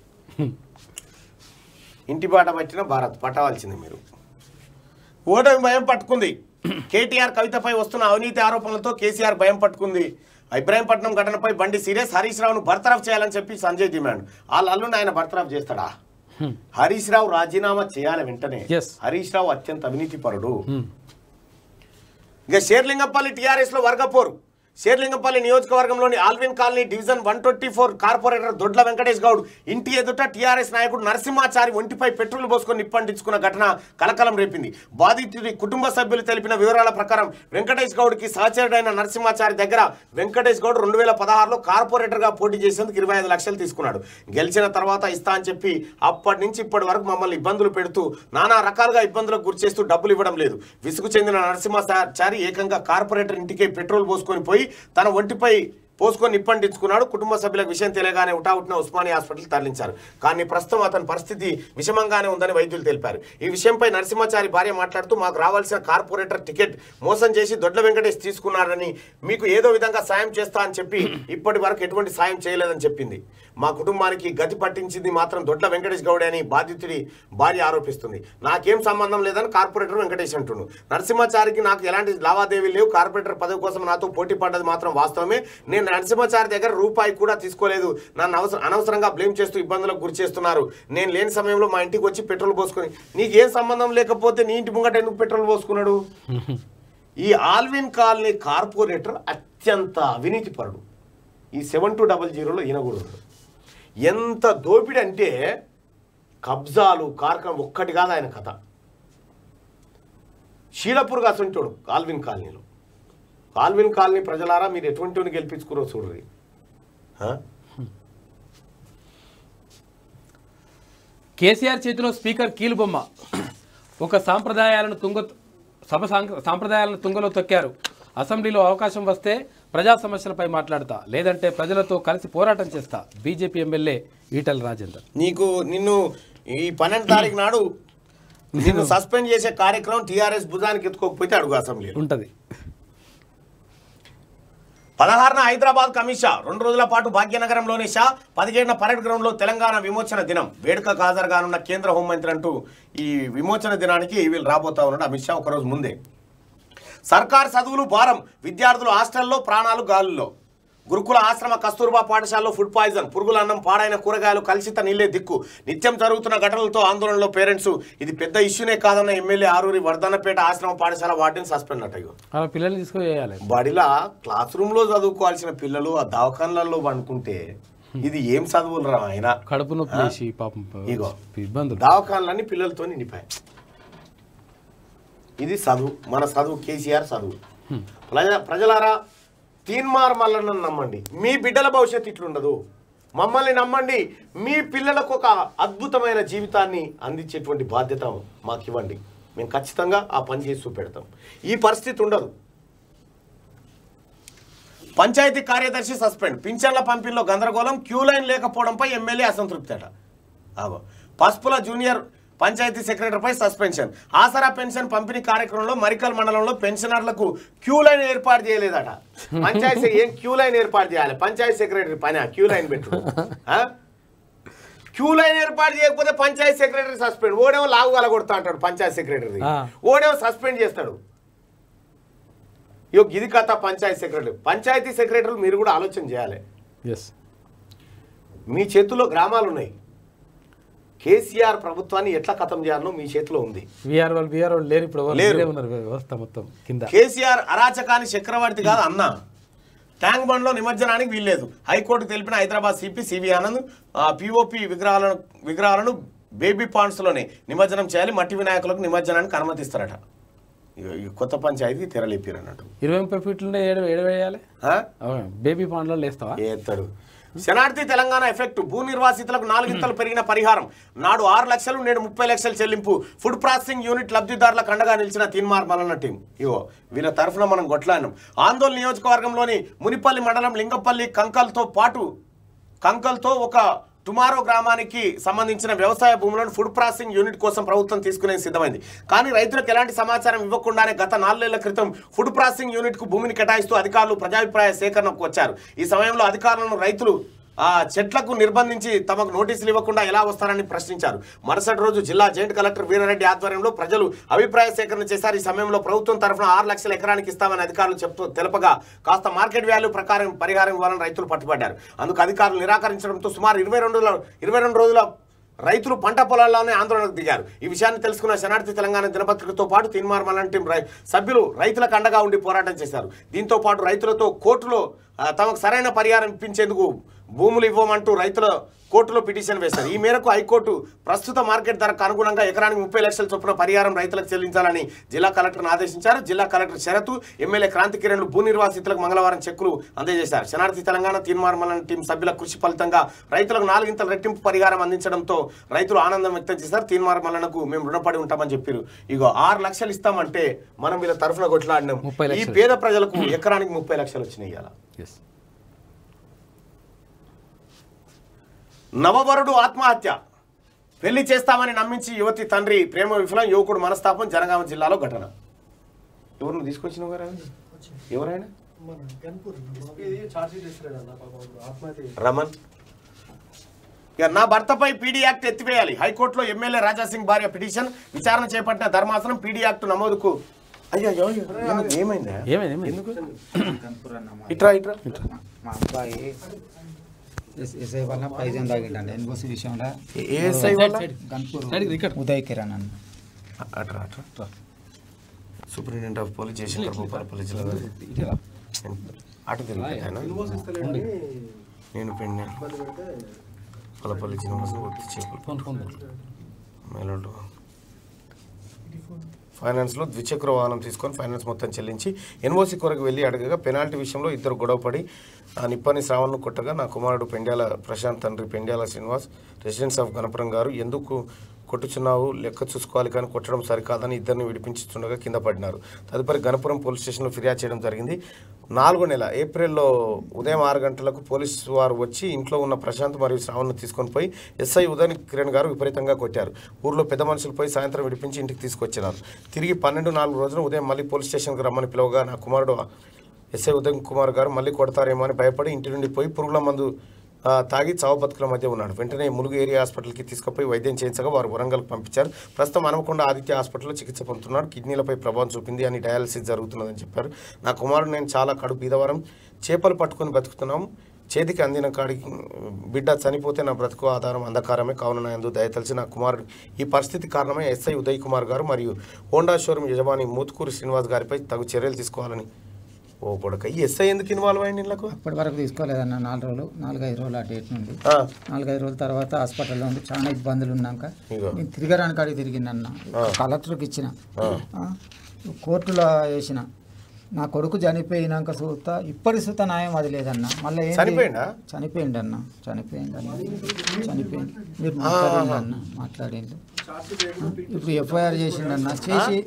ఇంటి బాట పట్టిన భారత్ పట్టవలసింది మీరు ఓటమి భయం పట్టుకుంది కేటీఆర్ కవితపై వస్తున్న అవినీతి ఆరోపణలతో కేసీఆర్ భయం పట్టుకుంది ఇబ్రాహీంపట్నం ఘటనపై బండి సీరియస్ హరీష్ రావును బర్తరఫ్ చేయాలని చెప్పి సంజయ్ డిమాండ్ వాళ్ళ అల్లుని ఆయన బర్తరఫ్ చేస్తాడా హరీష్ రావు రాజీనామా చేయాలి వెంటనే Yes. హరీష్ రావు అత్యంత అవినీతి పరుడు హ్మ్. ఇక షేర్లింగంపల్లి టీఆర్ఎస్ లో వర్గపోరు షేర్లింగంపల్లి నియోజకవర్గంలోని Alwyn Colony division one twenty four corporator Dodla Venkatesh Goud ఇంటి ఎదుట టీఆర్ఎస్ నాయకుడు నరసింహాచారి ఒంటిపై పెట్రోల్ పోసుకొని నిప్పండించుకున్న ఘటన కలకలం రేపింది బాధితుడి కుటుంబ సభ్యులు తెలిపిన వివరాల ప్రకారం వెంకటేష్ గౌడ్కి సహచరుడైన నరసింహాచారి దగ్గర వెంకటేష్ గౌడ్ రెండు వేల పదహారులో కార్పొరేటర్గా పోటీ చేసేందుకు ఇరవై ఐదు లక్షలు తీసుకున్నాడు గెలిచిన తర్వాత ఇస్తా అని చెప్పి అప్పటి నుంచి ఇప్పటి వరకు మమ్మల్ని ఇబ్బందులు పెడుతూ నానా రకాలుగా ఇబ్బందులకు గురి చేస్తూ డబ్బులు ఇవ్వడం లేదు విసుగు చెందిన నరసింహాచారి ఏకంగా కార్పొరేటర్ ఇంటికే పెట్రోల్ పోసుకొని పోయి తన ఒంటిపై పోసుకొని నిప్పండించుకున్నాడు కుటుంబ సభ్యులకు విషయం తెలియగానే ఉటావుట్న ఉస్మానియా హాస్పిటల్ తరలించారు కానీ ప్రస్తుతం అతని పరిస్థితి విషమంగానే ఉందని వైద్యులు తెలిపారు ఈ విషయంపై నరసింహాచారి భార్య మాట్లాడుతూ మాకు రావాల్సిన కార్పొరేటర్ టికెట్ మోసం చేసి దొడ్ల వెంకటేష్ తీసుకున్నారని మీకు ఏదో విధంగా సాయం చేస్తా అని చెప్పి ఇప్పటి వరకు ఎటువంటి సాయం చేయలేదని చెప్పింది మా కుటుంబానికి గతి పట్టించింది మాత్రం దొడ్ల వెంకటేష్ గౌడే అని బాధితుడి భార్య ఆరోపిస్తుంది నాకేం సంబంధం లేదని కార్పొరేటర్ వెంకటేష్ అంటుండు నరసింహాచారికి నాకు ఎలాంటి లావాదేవీలు లేవు కార్పొరేటర్ పదవి కోసం నాతో పోటీ పడ్డది మాత్రం వాస్తవమే నేను నరసింహాచారి దగ్గర రూపాయి కూడా తీసుకోలేదు నన్ను అవసరం అనవసరంగా బ్లేమ్ చేస్తూ ఇబ్బందులకు గురి చేస్తున్నారు నేను లేని సమయంలో మా ఇంటికి వచ్చి పెట్రోల్ పోసుకొని నీకేం సంబంధం లేకపోతే నీ ఇంటి ముంగట ఎందుకు పెట్రోల్ పోసుకున్నాడు ఈ ఆల్విన్ కాలనీ కార్పొరేటర్ అత్యంత అవినీతిపరుడు ఈ సెవెన్ టూ డబల్ జీరోలో ఈయన కూడా ఉన్నాడు ఎంత దోపిడి అంటే కబ్జాలు కార్ఖాన ఒక్కటి కాదు ఆయన కథ షీలపూర్ అసంటోడు ఆల్విన్ కాలనీలో ఆల్విన్ కాలనీ ప్రజలారా మీరు ఎటువంటి వాడిని గెలిపించుకురో చూడరి ఆ? కేసీఆర్ చేతిలో స్పీకర్ కీలుబొమ్మ ఒక సాంప్రదాయాలను తుంగ సభ సాంక- సాంప్రదాయాలను తుంగలో తొక్కారు అసెంబ్లీలో అవకాశం వస్తే ప్రజా సమస్యలపై మాట్లాడతా లేదంటే ప్రజలతో కలిసి పోరాటం చేస్తా బీజేపీ ఎమ్మెల్యే ఈటల రాజేందర్ నీకు నిన్ను ఈ పన్నెండు తారీఖు నాడు నిన్ను సస్పెండ్ చేసే కార్యక్రమం టీఆర్ఎస్ భుజానికి ఎత్తుకోకపోతే అడుగు అసెంబ్లీలో ఉంటది పదహారున హైదరాబాద్ కమిషా రెండు రోజుల పాటు భాగ్యనగరంలోని షా పదిహేడున పరేడ్ గ్రౌండ్లో తెలంగాణ విమోచన దినం వేడుకకు హాజరుగానున్న కేంద్ర హోంమంత్రి అంటూ ఈ విమోచన దినానికి వీళ్ళు రాబోతా ఉన్నాడు అమిత్ షా ఒకరోజు ముందే సర్కార్ చదువులు భారం విద్యార్థులు హాస్టల్లో ప్రాణాలు గాలుల్లో గురుకుల ఆశ్రమ కస్తూర్బా పాఠశాలలో ఫుడ్ పాయిజన్ పురుగుల అన్నం పాడైన కూరగాయలు కలుషిత నీళ్లే దిక్కు నిత్యం జరుగుతున్న ఘటనలతో ఆందోళనలో పేరెంట్స్ ఇది పెద్ద ఇష్యూనే కాదన్న ఎమ్మెల్యే ఆరూరి వర్ధన్నపేట ఆశ్రమ పాఠశాల వార్డెన్ సస్పెండ్ అట ఇగో అలా పిల్లల్ని తీసుకొని చేయాలి బడిలా క్లాస్ రూమ్ లో చదువుకోవాల్సిన పిల్లలు ఆ దవాఖాన్లలో పండుకుంటే ఇది ఏం చదువులు రా ఆయన కడుపు నొప్పి లేచి పాపం ఇగో. ఇబ్బందులు దవాఖాన్లన్నీ పిల్లలతో నిండిపోయాయి ఇది చదువు మన చదువు కేసీఆర్ చదువు ప్రజ ప్రజలారా తీన్మార్ మల్లన్న నమ్మండి మీ బిడ్డల భవిష్యత్తు ఇట్లుండదు మమ్మల్ని నమ్మండి మీ పిల్లలకు ఒక అద్భుతమైన జీవితాన్ని అందించేటువంటి బాధ్యత మాకు ఇవ్వండి మేము ఖచ్చితంగా ఆ పని చేసి చూపెడతాం ఈ పరిస్థితి ఉండదు పంచాయతీ కార్యదర్శి సస్పెండ్ పింఛన్ల పంపిణీలో గందరగోళం క్యూ లైన్ లేకపోవడంపై ఎమ్మెల్యే అసంతృప్తి అట ఆగో పసుపుల జూనియర్ పంచాయతీ సెక్రటరీపై సస్పెన్షన్ ఆసరా పెన్షన్ పంపిణీ కార్యక్రమంలో మరికల్ మండలంలో పెన్షనర్లకు క్యూ లైన్ ఏర్పాటు చేయలేదట పంచాయతీ ఏం క్యూ లైన్ ఏర్పాటు చేయాలి పంచాయతీ సెక్రటరీ పని క్యూ లైన్ పెట్టు ఆ? క్యూ లైన్ ఏర్పాటు చేయకపోతే పంచాయతీ సెక్రటరీ సస్పెండ్ ఓడేమో లాగు కలగొడతా అంటాడు పంచాయతీ సెక్రటరీ ఆ. ఓడేమో సస్పెండ్ చేస్తాడు ఇగో ఇది కథ పంచాయతీ సెక్రటరీ పంచాయతీ సెక్రటరీలు మీరు కూడా ఆలోచన చేయాలి ఎస్ మీ చేతుల్లో గ్రామాలు ఉన్నాయి కేసీఆర్ ప్రభుత్వాన్ని ఎట్లా ఖతం చేయాలనో మీ చేతిలో ఉంది విఆర్ వాళ్ళు విఆర్ వాళ్ళు లేరు ఇప్పుడు ఎవరు లేరు. మీరే ఉన్నారు వ్యవస్థ మొత్తం కింద కేసీఆర్ అరాచకాన్ని చక్రవర్తి కాదు అన్న ట్యాంక్ బండ్లో నిమజ్జనానికి వీల్లేదు హైకోర్టు తెలిపిన Hyderabad CP CV Anand POP విగ్రహాలను విగ్రహాలను బేబీ పాండ్స్లోనే నిమజ్జనం చేయాలి మట్టి వినాయకులకు నిమజ్జనానికి అనుమతిస్తారట ఇగో ఈ కొత్త పంచాయతీ తెరలేపారు అన్నట్టు ఇరవై ముప్పై ఫీట్లు ఏడు ఏడు వేయాలి ఆ? బేబీ పాండ్లో లేస్తావా ఏత్తడు శనార్థి తెలంగాణ ఎఫెక్ట్ భూ నిర్వాసితులకు నాలుగింతలు పెరిగిన పరిహారం నాడు ఆరు లక్షలు నేడు ముప్పై లక్షలు చెల్లింపు ఫుడ్ ప్రాసెసింగ్ యూనిట్ లబ్ధిదారులకు అండగా నిలిచిన తీన్మార్ మలన్న టీం ఇగో వీళ్ళ తరఫున మనం కొట్లాడినాం ఆందోళన నియోజకవర్గంలోని మునిపల్లి మండలం లింగపల్లి కంకల్తో పాటు కంకల్తో ఒక టుమారో గ్రామానికి సంబంధించిన వ్యవసాయ భూములను ఫుడ్ ప్రాసెసింగ్ యూనిట్ కోసం ప్రభుత్వం తీసుకునే సిద్ధమైంది కానీ రైతులకు ఎలాంటి సమాచారం ఇవ్వకుండానే గత నాలుగేళ్ల క్రితం ఫుడ్ ప్రాసెసింగ్ యూనిట్ కు భూమిని కేటాయిస్తూ అధికారులు ప్రజాభిప్రాయ సేకరణకు వచ్చారు ఈ సమయంలో అధికారులను రైతులు ఆ చెట్లకు నిర్బంధించి తమకు నోటీసులు ఇవ్వకుండా ఎలా వస్తారని ప్రశ్నించారు మరుసటి రోజు జిల్లా జాయింట్ కలెక్టర్ వీరారెడ్డి ఆధ్వర్యంలో ప్రజలు అభిప్రాయ సేకరణ చేశారు ఈ సమయంలో ప్రభుత్వం తరఫున ఆరు లక్షల ఎకరానికి ఇస్తామని అధికారులు చెప్తూ తెలపగా కాస్త మార్కెట్ వాల్యూ ప్రకారం పరిహారం ఇవ్వాలని రైతులు పట్టుబడ్డారు అందుకు అధికారులు నిరాకరించడంతో సుమారు ఇరవై రెండు ఇరవై రెండు రోజుల రైతులు పంట పొలాల్లోనే ఆందోళనకు దిగారు ఈ విషయాన్ని తెలుసుకున్న శనార్థి తెలంగాణ దినపత్రికతో పాటు తీన్మార్ మలన్ టీం రై- సభ్యులు రైతులకు అండగా ఉండి పోరాటం చేశారు దీంతో పాటు రైతులతో కోర్టులో ఆ, తమకు సరైన పరిహారం ఇప్పించేందుకు భూములు ఇవ్వమంటూ రైతుల కోర్టులో పిటిషన్ వేశారు ఈ మేరకు హైకోర్టు ప్రస్తుత మార్కెట్ ధరకు అనుగుణంగా ఎకరానికి ముప్పై లక్షల చొప్పున పరిహారం రైతులకు చెల్లించాలని జిల్లా కలెక్టర్ను ఆదేశించారు జిల్లా కలెక్టర్ శరతు ఎమ్మెల్యే క్రాంతి కిరణ్లు భూ నిర్వాసితులకు మంగళవారం చెక్కులు అందజేశారు శనార్థి తెలంగాణ తీర్మార్మలన టీం సభ్యుల కృషి ఫలితంగా రైతులకు నాలుగింతల రెట్టింపు పరిహారం అందించడంతో రైతులు ఆనందం వ్యక్తం చేశారు తీర్మార్మలనకు మేము రుణపడి ఉంటామని చెప్పారు ఇగో ఆరు లక్షలు ఇస్తామంటే మనం వీళ్ళ తరఫున కొట్లాడినాం ముప్పై ఈ లక్షలు. పేద ప్రజలకు ఎకరానికి ముప్పై లక్షలు వచ్చినాయి ఇవాళ ఎస్ నవవరుడు ఆత్మహత్య పెళ్లి చేస్తామని నమ్మించి యువతి తండ్రి ప్రేమ విఫలం యువకుడు మనస్తాపం జనగామ జిల్లాలో ఘటన ఎవరిని తీసుకొచ్చినావు గారు ఎవరైనా రమన్ ఇక నా భర్తపై పీడీ యాక్ట్ ఎత్తివేయాలి హైకోర్టులో ఎమ్మెల్యే రాజాసింగ్ భార్య పిటిషన్ విచారణ చేపట్టిన ధర్మాసనం పీడీ యాక్ట్ నమోదుకు అయ్యో అయ్యో, ఎందుకు? ఏమైందా ఏమైంది ఏమైంది? ఎందుకు కనుపురన్న మా- ఇట్రా ఇట్రా మా- మా అబ్బాయి ఎస్- ఎస్ఐ వల్ల పైజన్ తాగిండండి ఎన్ఓసి విషయంలో ఏ- ఏ ఎస్ఐ వల్ల గన్పూర్ సైడ్కి రికార్డ్. ఉదయ్ కిరణ్ అన్న అట్రా అట్రా superintendent of police station Bhupalpally జిల్లా ఇట్లా. అటు తిరుగుతాయన నేను పెన్ను పలపల్లి శ్రీనివాసం ఒత్తి చేపలు ఫోన్ ఫోన్ మేలోడు ఫైనాన్స్లో ద్విచక్ర వాహనం తీసుకొని ఫైనాన్స్ మొత్తం చెల్లించి ఎన్ఓసి కొరకు వెళ్ళి అడగగా పెనాల్టీ విషయంలో ఇద్దరు గొడవపడి ఆ నిప్పని శ్రావణ్ను కొట్టగా నా కుమారుడు పెండ్యాల ప్రశాంత్ తండ్రి పెండ్యాల శ్రీనివాస్ రెసిడెన్స్ ఆఫ్ గణపురం గారు ఎందుకు కొట్టుచున్నావు లెక్క చూసుకోవాలి కానీ కొట్టడం సరికాదని ఇద్దరిని విడిపించుతుండగా కింద పడినారు తదుపరి గణపురం పోలీస్ స్టేషన్లో ఫిర్యాదు చేయడం జరిగింది నాలుగో నెల ఏప్రిల్లో ఉదయం ఆరు గంటలకు పోలీసు వారు వచ్చి ఇంట్లో ఉన్న ప్రశాంత్ మరియు శ్రావణ్ను తీసుకొని పోయి ఎస్ఐ ఉదయ్ కిరణ్ గారు విపరీతంగా కొట్టారు ఊర్లో పెద్ద మనుషులు పోయి సాయంత్రం విడిపించి ఇంటికి తీసుకొచ్చినారు తిరిగి పన్నెండు నాలుగు రోజున ఉదయం మళ్ళీ పోలీస్ స్టేషన్కి రమ్మని పిలవగా నా కుమారుడు ఎస్ఐ ఉదయ్ కుమార్ గారు మళ్ళీ కొడతారేమో అని భయపడి ఇంటి నుండి పోయి పురుగుల మందు ఆ, తాగి చావు బతుకుల మధ్య ఉన్నాడు వెంటనే ములుగు ఏరియా హాస్పిటల్కి తీసుకుపోయి వైద్యం చేయించగా వారు వరంగల్కి పంపించారు ప్రస్తుతం అనవకొండ ఆదిత్య హాస్పిటల్లో చికిత్స పొందుతున్నాడు కిడ్నీలపై ప్రభావం చూపింది అని డయాలసిస్ జరుగుతున్నదని చెప్పారు నా కుమారుడు నేను చాలా కడు బీదవరం చేపలు పట్టుకొని బతుకుతున్నాం చేతికి అందిన కాడికి బిడ్డ చనిపోతే నా బ్రతుకు ఆధారం అంధకారమే కావున నా యందు దయతలిసి నా కుమారుడు ఈ పరిస్థితి కారణమే ఎస్ఐ ఉదయ్ కుమార్ గారు మరియు హోండా షోరూమ్ యజమాని మూతుకూరు శ్రీనివాస్ గారిపై తగు చర్యలు తీసుకోవాలని ఓ కొడక ఈ ఎస్ఐ ఎందుకు ఇన్వాల్వ్ అయ్యింది ఇళ్ళకు అప్పటి వరకు తీసుకోలేదన్న నాలుగు రోజులు నాలుగైదు రోజులు ఆ డేట్ నుండి ఆ, నాలుగైదు రోజుల తర్వాత హాస్పిటల్లో ఉండి చాలా ఇబ్బందులు ఉన్నాక ఇగో నేను తిరగడానికి అడిగి తిరిగిందన్న కలెక్టర్కి ఇచ్చిన ఆ, కోర్టులో వేసిన నా కొడుకు చనిపోయినాక సూత ఇప్పటి సూత న్యాయం అది లేదన్న మళ్ళీ ఏంటి? చనిపోయిండా? చనిపోయిండు అన్న చనిపోయిండు అన్న చనిపోయింది మీరు మాట్లాడండి అన్న మాట్లాడిండు ఇప్పుడు ఎఫ్ఐఆర్ చేసిండన్న చేసి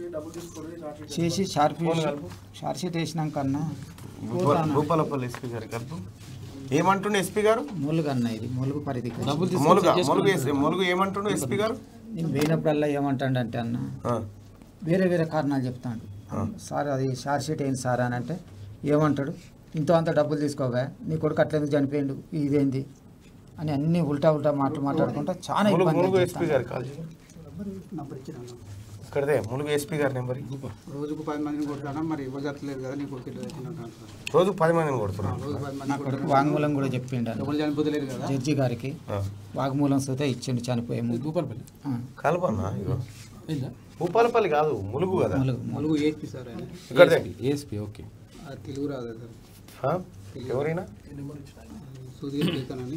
చేసి షార్ప్ షార్ట్ షీట్ వేసినాక అన్న భూపాల- భూపాలపల్లి ఎస్పీ గారు కలుపు ఏమంటుండే ఎస్పీ గారు ములుగు అన్న ఇది ములుగు పరిధికి డబ్బులు మొలుగు తీసుకొని మొలుగు ఎస్- మొలుగు ఏమంటుండు ఎస్పీ గారు నేను పోయినప్పుడల్లా ఏమంటాడంటే అన్న ఆ, వేరే వేరే కారణాలు చెప్తాడు సార్ అది షార్ట్ షీట్ ఏంటి సార్ అని అంటే ఏమంటాడు ఇంతో అంత డబ్బులు తీసుకోగా నీ కొడుకు అట్లెందుకు చనిపోయిండు ఇదేంది అని అన్ని ఉల్టా ఉల్టా మాటలు మాట్లాడుకుంటా చాలా మొలుగు ఇబ్బంది మొలుగు ఎస్పీ గారు కాల్ చేయండి ఇక్కడదే ములుగు ఎస్పీ గారి నెంబర్ రోజుకు పది మందిని కొడతానా మరి ఇవ్వజట్లేదు కదా నీ కొడుకు ఇట్లా తెచ్చినట్టు అంటారు. రోజు పది మందిని కొడుతున్నాను రోజు పది నా మంది కొడుకు వాంగ్మూలం కూడా చెప్పిండు అన్న. ఎవరు చనిపోతలేరు కదా జడ్జి గారికి ఆ. వాగ్మూలం సూతే ఇచ్చిండు చనిపోయే ముందు భూపాలపల్లి ఆ, కలపన్నా ఇగో అయిందా భూపాలపల్లి కాదు ములుగు కదా ములుగు ములుగు. ములుగు ఏపీ సార్ ఆయన ఇక్కడదే ఏఎస్పీ ఓకే అది తెలుగు రాదు సార్ हाँ? ఎవరైనా సుధీర్ కేతన్ అని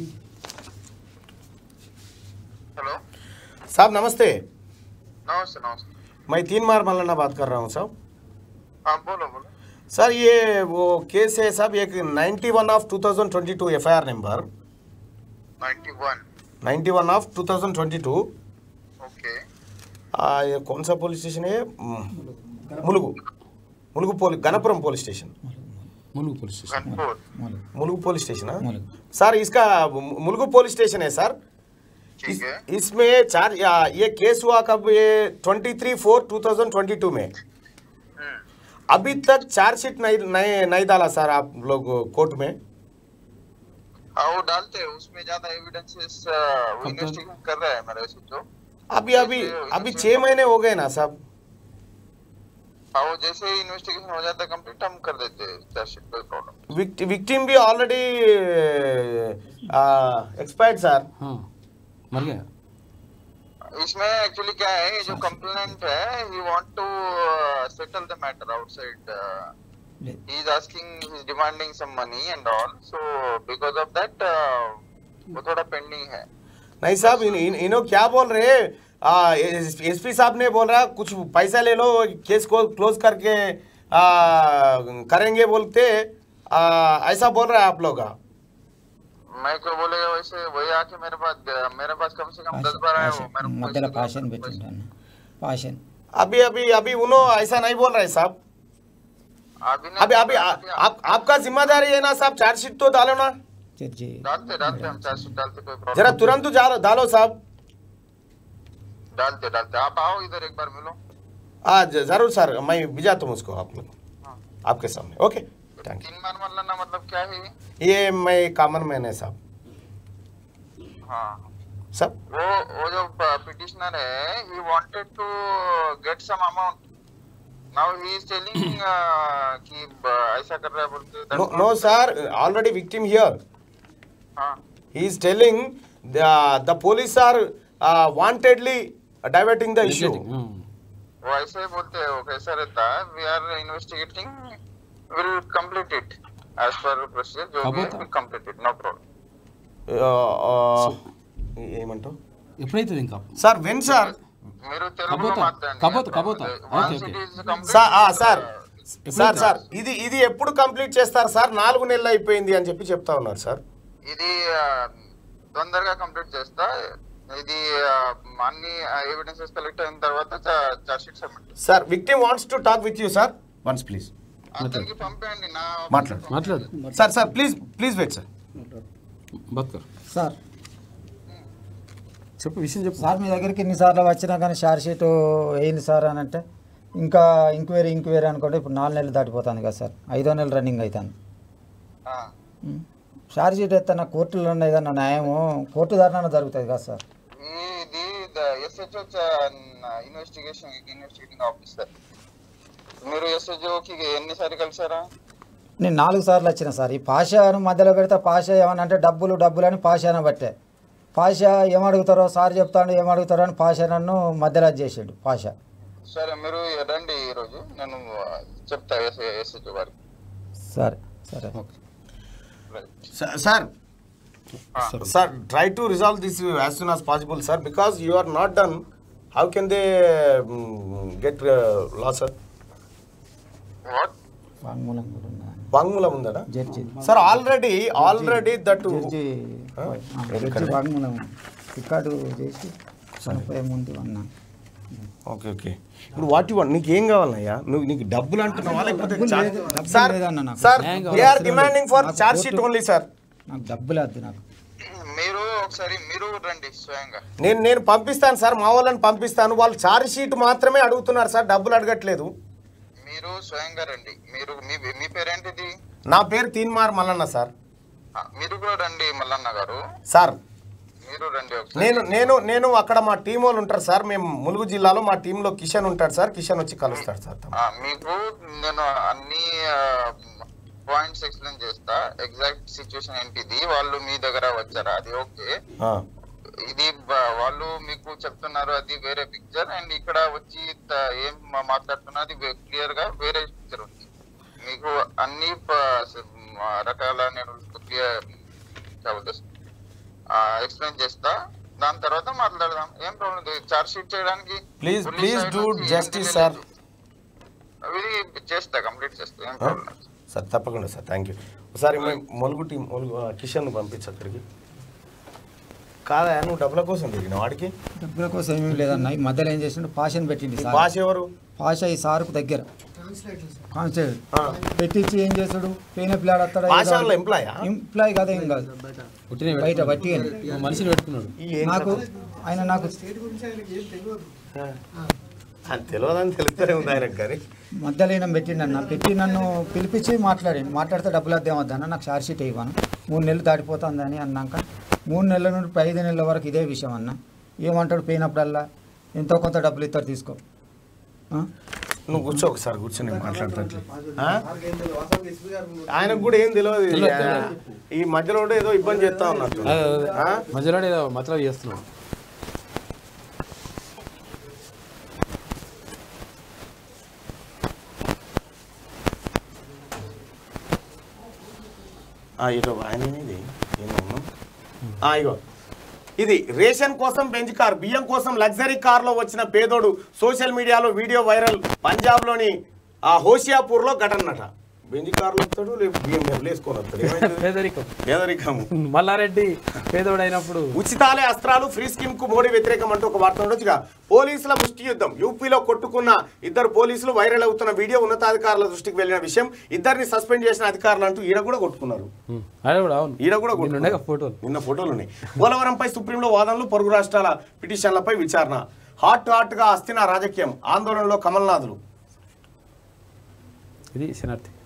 हेलो साहब नमस्ते नमस्ते नमस्ते मैं तीन मार मल्लाना बात कर रहा हूँ साहब हाँ बोलो बोलो सर ये वो केस है साहब एक 91 of 2022 FIR number ninety one 91 of 2022 okay आ, ये कौन सा पुलिस स्टेशन है हम्म, Mulugu Mulugu police Ganapuram police station Mulugu police station Ghanpur Mulugu Mulugu police station हाँ? मुलुगु। सर इसका मु- मुलुगु पुलिस स्टेशन है सर ठीक इस, है इसमें चार या, ये केस हुआ कब ये 23 फोर 2022 में हम्म, अभी तक चार्जशीट नहीं नहीं नहीं डाला सर आप लोग कोर्ट में हाँ वो डालते हैं उसमें ज्यादा एविडेंसेस वो इन्वेस्टिगेशन कर रहा है मेरे से जो अभी अभी अभी छह महीने हो गए ना साहब हाँ वो जैसे ही इन्वेस्टिगेशन हो जाता है कंप्लीट हम कर देते हैं चार्जशीट कोई प्रॉब्लम विक्टिम भी ऑलरेडी एक्सपायर्ड सर हाँ मर गया इसमें एक्चुअली क्या है ये जो कंप्लेनेंट है he want to settle the matter outside లేదు. he is asking he is demanding some money and all so because of that uh, वो थोड़ा पेंडिंग है नहीं साहब इन, इन, इन्हों क्या बोल रहे एस पी साहब ने बोल रहा कुछ पैसा ले लो केस को क्लोज करके आ, करेंगे बोलते आ, ऐसा बोल रहा है आप लोग का मैं क्यों बोलेगा वैसे वही आके मेरे पास मेरे पास कम से कम दस बार आया वो मेरे को మధ్యలో पैसे పాషన్ दो, పెట్టిండు అన్న పాషన్ अभी अभी अभी उन्होंने ऐसा नहीं बोल रहे साहब अभी नहीं अभी अभी आ, आप आपका जिम्मेदारी है ना साहब चार्जशीट तो डालो ना జడ్జి डालते डालते हम चार्जशीट डालते कोई जरा प्रॉब्लम तुरंत डालो डालो साहब डालते डालते आप आओ इधर एक बार मिलो आज जरूर सर मैं भिजाता हूँ उसको आप लोग हाँ। आपके सामने ओके थैंक तीन बार मरना मतलब क्या है ये? यू ये मैं कॉमन मैन है साहब हाँ सब वो वो जो पिटिशनर है he wanted to get some amount now he is telling कि uh, ऐसा कर रहा है बोलते that's No, not- no, sir. Already victim here. हाँ He is telling the the police are uh, wantedly diverting the issue. हाँ. वो ऐसे ही बोलते हैं वो कैसा रहता है we are investigating will complete it as per procedure जो भी कब है होता? Will complete it no problem Uh, uh, ఏమంటావు ఎప్పుడైతుంది ఇంకా సార్ వెన్ సార్ మీరు తెలుగులో కబోతా, మాట్లాడండి కబోతా, కబోతా. Once okay, it okay. is complete, sir sir uh, sir sir ఇది ఇది ఎప్పుడు కంప్లీట్ చేస్తారు సార్ నాలుగు నెలలు అయిపోయింది అని చెప్పి చెప్తా ఉన్నారు సార్ ఇది ఆ, తొందరగా కంప్లీట్ చేస్తా ఇది ఆ, అన్ని ఎవిడెన్సెస్ కలెక్ట్ అయిన తర్వాత charge sheet submit sir victim wants to talk with you sir once please అతనికి పంపండి నా మాట్లాడు మాట్లాడు sir sir please please wait sir బతుకర్ సార్ చెప్పు విషయం చెప్పు సార్ మీ దగ్గరికి ఎన్నిసార్లు వచ్చినా కానీ షార్ట్ షీట్ వేయింది సార్ అని అంటే ఇంకా ఇంక్వైరీ ఇంక్వైరీ అనుకుంటే ఇప్పుడు నాలుగు నెలలు దాటిపోతుంది కదా సార్ ఐదో నెల రన్నింగ్ అవుతుంది ఆ, ఉం. షార్ట్ షీట్ ఎత్తే నా కోర్టులో ఏదన్నా న్యాయము కోర్టు ధర్నా జరుగుతుంది కదా సార్ ఇది ఎస్హెచ్ఓ ఇన్వెస్టిగేషన్ ఇన్వెస్టిగేటింగ్ ఆఫీసర్ మీరు ఎస్హెచ్ఓకి ఎన్నిసార్లు కలిసారా నేను నాలుగు సార్లు వచ్చిన సార్ ఈ పాషాను మధ్యలో పెడితే పాషా ఏమని అంటే డబ్బులు డబ్బులు అని పాషాను బట్టే పాషా ఏమడుగుతారో సార్ చెప్తాడు ఏమడుగుతారో అని పాషా నన్ను మధ్యలో చేసాడు పాషా సరే మీరు రండి ఈరోజు నేను ఆ, చెప్తా ఎస్హెచ్ఓ గారికి సరే సరే right sir sir try to resolve this as soon as possible sir because you are not done how can they get law sir what వాంగ్మూలం కూడా ఉన్నది వాంగ్మూలం ఉందా judge sir already already that judge ఆ? ఆ, జడ్జి వాంగ్మూలం record చేసి చనిపోయే ముందు అన్నా ఓకే ఓకే ఇప్పుడు వాట్ యు వాంట్ నీకు ఏం కావాలయ్యా నువ్వు నీకు డబ్బులు అంటున్నావా లేకపోతే డబ్బులు చార్- లేదు, డబ్బులు సార్ లేదన్న నాకు. సార్ న్యాయం దే ఆర్ కావాలి. డిమాండింగ్ ఫర్ నాకు charge sheet court- only sir నాకు డబ్బులు వద్దు నాకు మీరు ఒకసారి మీరు రండి స్వయంగా నేను నేను పంపిస్తాను సార్ మా వాళ్ళని పంపిస్తాను వాళ్ళు చార్జ్ షీట్ మాత్రమే అడుగుతున్నారు సార్ డబ్బులు అడగట్లేదు మీరు స్వయంగా రండి మీరు మీ మీ పేరేంటిది నా పేరు తీన్మార్ మల్లన్న సార్ ఆ, మీరు కూడా రండి మల్లన్న గారు సార్ మీరు రండి ఒకసారి నేను నేను నేను అక్కడ మా టీం వాళ్ళు ఉంటారు సార్ మేము ములుగు జిల్లాలో మా టీంలో కిషన్ ఉంటాడు సార్ కిషన్ వచ్చి కలుస్తాడు సార్ తమ. ఆ, మీకు నేను అన్ని పాయింట్స్ ఎక్స్ప్లెయిన్ చేస్తా ఎగ్జాక్ట్ సిచ్యువేషన్ ఏంటిది వాళ్ళు మీ దగ్గర వచ్చారా అది ఓకే ఆ. ఇది బ- వాళ్ళు మీకు చెప్తున్నారు అది వేరే పిక్చర్ అండ్ ఇక్కడ వచ్చి త- ఏం మా- మాట్లాడుతున్నా అది క్లియర్ గా వేరే పిక్చర్ ఉంది మీకు అన్ని ప- స- మ- రకాల నేను క్లియర్ ఎక్స్ప్లెయిన్ చేస్తా దాని తర్వాత మాట్లాడదాం ఏం ప్రాబ్లం చార్జ్ షీట్ చేయడానికి Please, police please side do నుంచి ఏం justice, తెలియలేదు. sir. అవి చేస్తా కంప్లీట్ చేస్తా ఏం ప్రాబ్లం లేదు. సార్ తప్పకుండా సార్ థ్యాంక్ యూ ఒకసారి మేము ములుగు టీం ములుగు ఆ, కిషన్ పంపించు అక్కడికి కాదా నువ్వు డబ్బుల కోసం తిరిగిన వాడికి డబ్బుల కోసం ఏమీ లేదన్న ఈ మధ్యలో ఏం చేసిండు పాషన్ పెట్టింది సార్ భాష ఎవరు పాష ఈ సార్కు దగ్గర కానిస్టేబుల్ ఆ. పెట్టించి ఏం చేస్తాడు పెయిన పిల్లాడు వస్తాడు భాష వాళ్ళ ఎంప్లాయా ఎంప్లాయ్ కదా ఏం కాదు పుట్టిన బయట బట్టి మనిషిని పెట్టుకున్నాడు ఈ ఏం నాకు ఆయన నాకు అది తెలియదని తెలుస్తూనే ఉంది ఆయనకు కానీ మధ్యలో ఈయన పెట్టిండన్న పెట్టి నన్ను పిలిపించి మాట్లాడిండు మాట్లాడితే డబ్బులు వద్దేమద్దన్న నాకు చార్జ్ షీట్ ఇవ్వను మూడు నెలలు దాటిపోతుందని అన్నాక మూడు నెలల నుండి ఇప్పుడు ఐదు నెలల వరకు ఇదే విషయం అన్న ఏమంటాడు పోయినప్పుడల్లా ఎంతో కొంత డబ్బులు ఇస్తారు తీసుకో ఆ? నువ్వు కూర్చో ఒకసారి కూర్చొని నేను మాట్లాడతాను ఆ? ఆయనకు కూడా ఏం తెలియదు ఈ మధ్యలో కూడా ఏదో ఇబ్బంది చేస్తా ఉన్నట్టు అదే, అదే. ఆ? మధ్యలో ఏదో మతలబ్ చేస్తున్నాడు ఆ, ఇదో ఆయన ఇది ఏమో ఉన్నాం. ఆ, ఇగో ఇది రేషన్ కోసం బెంచ్ కార్ బియ్యం కోసం లగ్జరీ కార్లో వచ్చిన పేదోడు సోషల్ మీడియాలో వీడియో వైరల్ పంజాబ్లోని ఆ హోషియాపూర్లో ఘటనట బెంచ్ కార్లో వస్తాడు లేకపోతే బియ్యం డబ్బులు వేసుకొని వస్తాడు ఏమైంది? పేదరికం పేదరికము మల్లారెడ్డి పేదోడైనప్పుడు ఉచితాలే అస్త్రాలు ఫ్రీ స్కీమ్ కు మోడీ వ్యతిరేకం అంటూ ఒక వార్త ఉండొచ్చుగా పోలీసుల ముష్టి యుద్ధం యూపీలో కొట్టుకున్న ఇద్దరు పోలీసులు వైరల్ అవుతున్న వీడియో ఉన్నతాధికారుల దృష్టికి వెళ్ళిన విషయం ఇద్దరిని సస్పెండ్ చేసిన అధికారులు అంటూ ఈడ కూడా కొట్టుకున్నారు ఉం. ఆయన కూడా అవును ఈడ కూడా నిన్న ఉండగా ఫోటోలు నిన్న ఫోటోలు ఉన్నాయి పోలవరంపై సుప్రీంలో వాదనలు పొరుగు రాష్ట్రాల పిటిషన్లపై విచారణ హాట్ హాట్ గా అస్థిన రాజకీయం ఆందోళనలో కమల్నాథులు ఇది శనార్థి